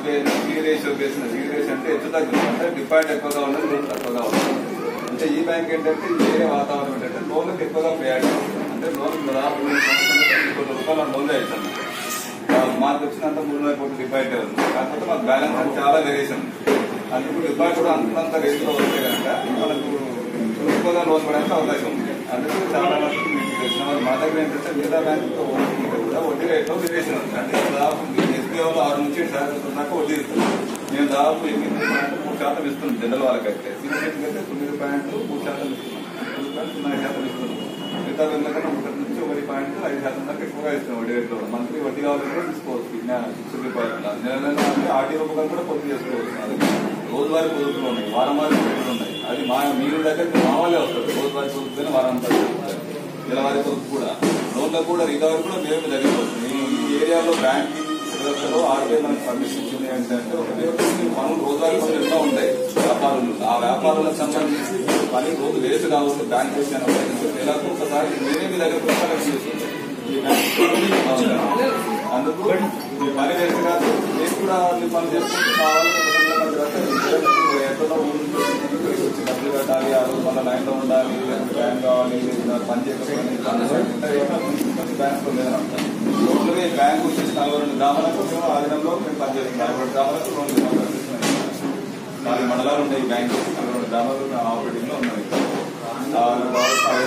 మాకు C ratio వేసిన C ratio అంటే హెచ్చు తగ్గుతుంది అంటే డిపాజిట్ ఎక్కువగా ఉన్నది లోన్ తక్కువగా ఉంటుంది అంటే ఈ బ్యాంక్ ఏంటంటే ఈ వేరే వాతావరణం ఏంటంటే లోన్లకు ఎక్కువగా ప్రయారిటీ ఉంటుంది అంటే లోన్ దాదాపు మూడు సంవత్సరాలు కోట్ల రూపాయల లోన్ అవుతుంది మాకు వచ్చినంత మూడున్నర కోట్ల డిపాజిట్ ఉంది కాకపోతే మాకు బ్యాలెన్స్ అంటే చాలా వేరియేషన్ ఉంది అందుకు డిపాజిట్ కూడా అంతంత రేంజ్లో వస్తే కనుక మనకు ఎక్కువగా లోన్ పడడానికి అవకాశం ఉంది అందుకు చాలా మంది మీకు తెలిసిన వాళ్ళు మా దగ్గర ఏంటంటే మిగతా బ్యాంకుతో పోల్చుకుంటే కూడా వడ్డీ రేట్లో వేరియేషన్ ఉంది అంటే దాదాపు ఎస్బీఐ వాళ్ళు ఆరు నుంచి ఏడు శాతం దాకా వడ్డీ ఇస్తుంది మేము దాదాపు ఎనిమిది పాయింట్ మూడు శాతం ఇస్తున్నాం జనరల్ వాళ్ళకైతే సీనియర్ అయితే తొమ్మిది పాయింట్ మూడు శాతం ఇస్తున్నాం తొమ్మిది పాయింట్ సున్నా శాతం ఇస్తున్నాం మిగతా వెళ్ళకన్నా ఒకటి నుంచి ఒకటి పాయింట్ ఐదు శాతం దాకా ఎక్కువగా ఇస్తున్నాం వడ్డీ రేట్లో మంత్లీ వడ్డీ కావాలని కూడా తీసుకోవచ్చు ఫిక్స్డ్ డిపాజిట్ నెల నెల అంటే ఆర్డీ రూపాయలు కూడా పొద్దు చేసుకోవచ్చు అది రోజువారీ పొదుపులు ఉన్నాయి వారం వారి పొదుపులు ఉన్నాయి అది మా మీరు దగ్గర మా వాళ్ళే వస్తారు రోజువారీ పొదుపుతోనే వారం అంతా నెలవారీ పొదుపు కూడా లోన్లకు కూడా రికవరీ కూడా మేము దగ్గర వస్తుంది ఈ ఏరియాలో బ్యాంకింగ్ వ్యవస్థలో ఆర్బీఐ మనకు పర్మిషన్ ఇచ్చింది ఏంటంటే ఒక వ్యక్తికి పనులు రోజువారీ పనులు ఎన్నో ఉంటాయి వ్యాపారులు ఆ వ్యాపారులకు సంబంధించి పని రోజు వేస్ట్ కావచ్చు బ్యాంక్ విషయాన్ని నెలకు ఒకసారి నేనే మీ దగ్గర కూడా కలెక్ట్ చేస్తుంది ఈ బ్యాంక్ అవును. అందుకు మీ పని వేస్ట్ కాదు నేను కూడా మీ పని చేసుకుంటే మా వాళ్ళకి ఒక గంటల తర్వాత ఎక్కడో ఊరు నుంచి ఇక్కడికి వచ్చి డబ్బులు కట్టాలి ఆ రోజు మళ్ళీ లైన్ లో ఉండాలి లేకపోతే టైం కావాలి లేదా పని చేయకపోతే బ్యాంక్ లో లేదని అంటారు లోన్లు బ్యాంకు వచ్చేసి నలభై రెండు గ్రామాలకు మేము ఆధీనంలో మేము పనిచేస్తున్నాం నలభై రెండు గ్రామాలకు లోన్ ఇస్తున్నాం నాలుగు మండలాలు ఉన్నాయి బ్యాంకు నలభై రెండు గ్రామాలు ఆపరేటింగ్ లో ఉన్నాయి ఆ, ఆ